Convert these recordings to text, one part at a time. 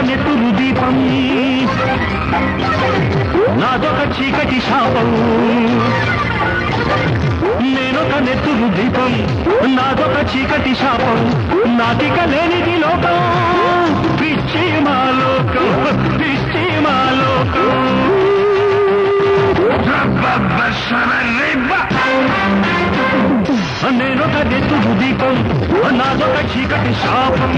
నెత్తురు దీపం నాదొక చీకటి శాపం నేనొక నెత్తురు దీపం నాదొక చీకటి శాపం నాటిక లేనిది లోకం పిచ్చి మా లోకం పిచ్చి మా లోకం నేనొక నెత్తురు దీపం నాదొక చీకటి శాపం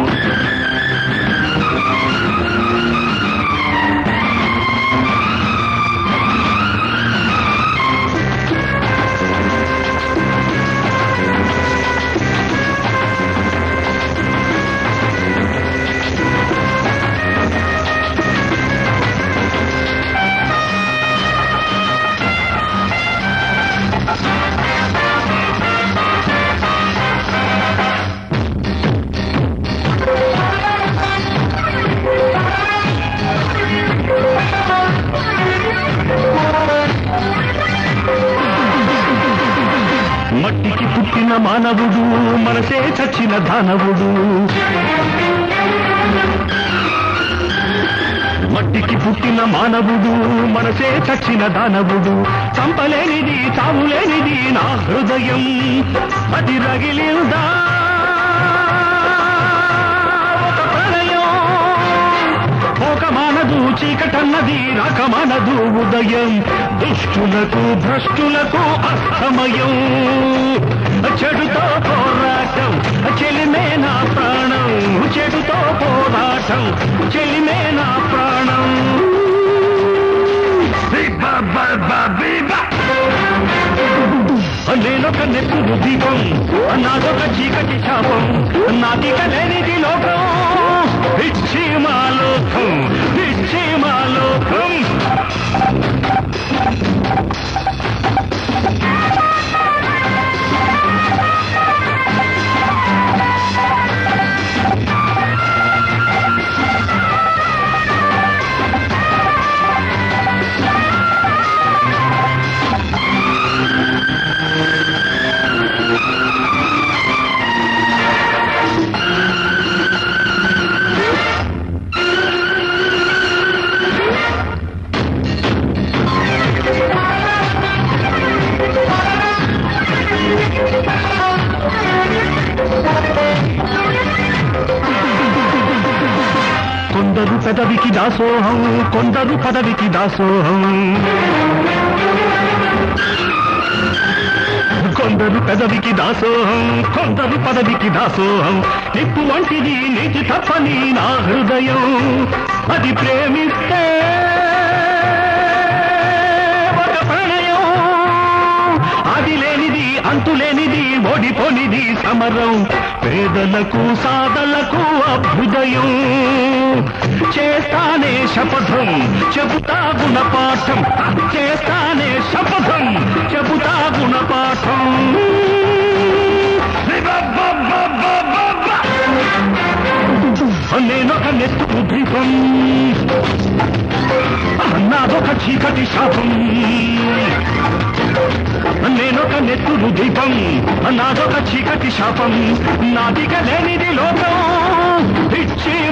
మట్టికి పుట్టిన మానవుడు మనసే చచ్చిన దానవుడు మట్టికి పుట్టిన మానవుడు మనసే చచ్చిన దానవుడు చంపలేనిది చావులేనిది నా హృదయం అది రగిలిందా ఒక ప్రళయం పోక మానదు చీకటన్నది రాకమానదు ఉదయం దుష్టులకు భ్రష్టులకు అస్తమయం చెడుతో పోరాటం చెలిమే నా ప్రాణం చెడుతో పోరాటం చెలిమే నా ప్రాణం నేనొక నెత్తురు దీపం నాదొక చీకటి శాపం నాదిక లేనిది లోకం పిచ్చి మా లోకం పిచ్చి మా లోకం కొందరు పెదవికి దాసోహం కొందరు పదవికి దాసోహం కొందరు పెదవికి దాసోహం కొందరు పదవికి దాసోహం నిప్పు వంటిది నీతి తప్పని నా హృదయం అది ప్రేమిస్తే ఒక ప్రణయం అది లేనిది అంతులేనిది ఓడిపోనిది సమరం పేదలకు సాధలకు అభ్యుదయం చేస్తానే శపథం చెబుతా గుణపాఠం చేస్తానే శపథం చెబుతా గుణపాఠం నేనొక నెత్తుకు దీపం నాదొక చీకటి శాపం నేనొక నెత్తురు దీపం నాదొక చీకటి శాపం నాదిక లేనిది లోకం పిచ్చి